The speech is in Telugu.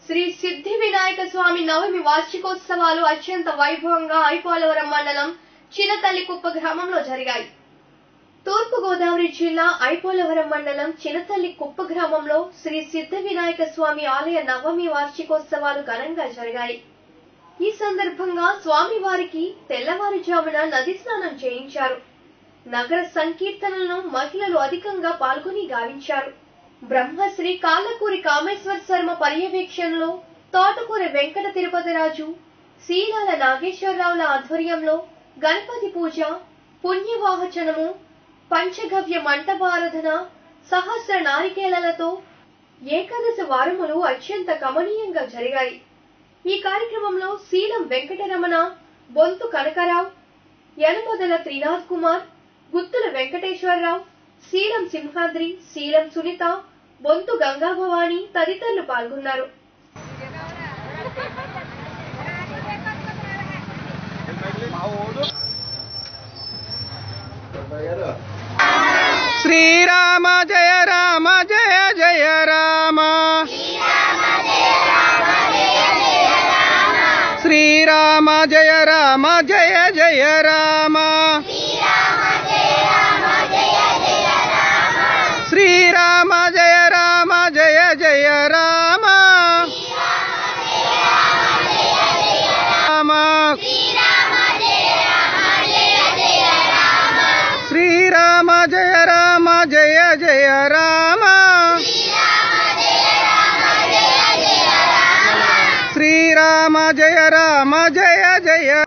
శ్రీ సిద్ధి వినాయక స్వామి నవమి వార్షికోత్సవాలు అత్యంత వైభవంగా ఐపోలవరం మండలం చినతల్లికుప్ప గ్రామంలో జరిగాయి తూర్పు గోదావరి జిల్లా ఐపోలవరం మండలం చినతల్లి కుప్ప గ్రామంలో శ్రీ సిద్ధ వినాయక స్వామి ఆలయ నవమి వార్షికోత్సవాలు ఘనంగా జరిగాయి ఈ సందర్భంగా స్వామివారికి తెల్లవారుజామున నది స్నానం చేయించారు నగర సంకీర్తనలను మహిళలు అధికంగా పాల్గొని గావించారు బ్రహ్మశ్రీ కాళ్ళకూరి కామేశ్వర శర్మ పర్యవేక్షణలో తోటకూరి వెంకట తిరుపతిరాజు శీలాల నాగేశ్వరరావుల ఆధ్వర్యంలో గణపతి పూజ పుణ్యవాహచనము పంచగవ్య మంటపారాధన సహస్ర నారికేలలతో ఏకాదశ వారములు అత్యంత కమనీయంగా జరిగాయి ఈ కార్యక్రమంలో శీలం వెంకటరమణ బొంతు కనకరావు యనమొదల త్రినాథ్ కుమార్ గుత్తుల వెంకటేశ్వరరావు శీలం సింహాద్రి శీలం సునీత బొంతు గంగాభవాని తదితరులు పాల్గొన్నారు శ్రీరామ జయ రామ జయ జయ రామ శ్రీరామ జయ రామ జయ జయ రామ శ్రీరామ జయ రామ జయ జయ రామ రామ శ్రీరామ జయ రామ జయ జయ రామ శ్రీరామ జయ రామ జయ జయ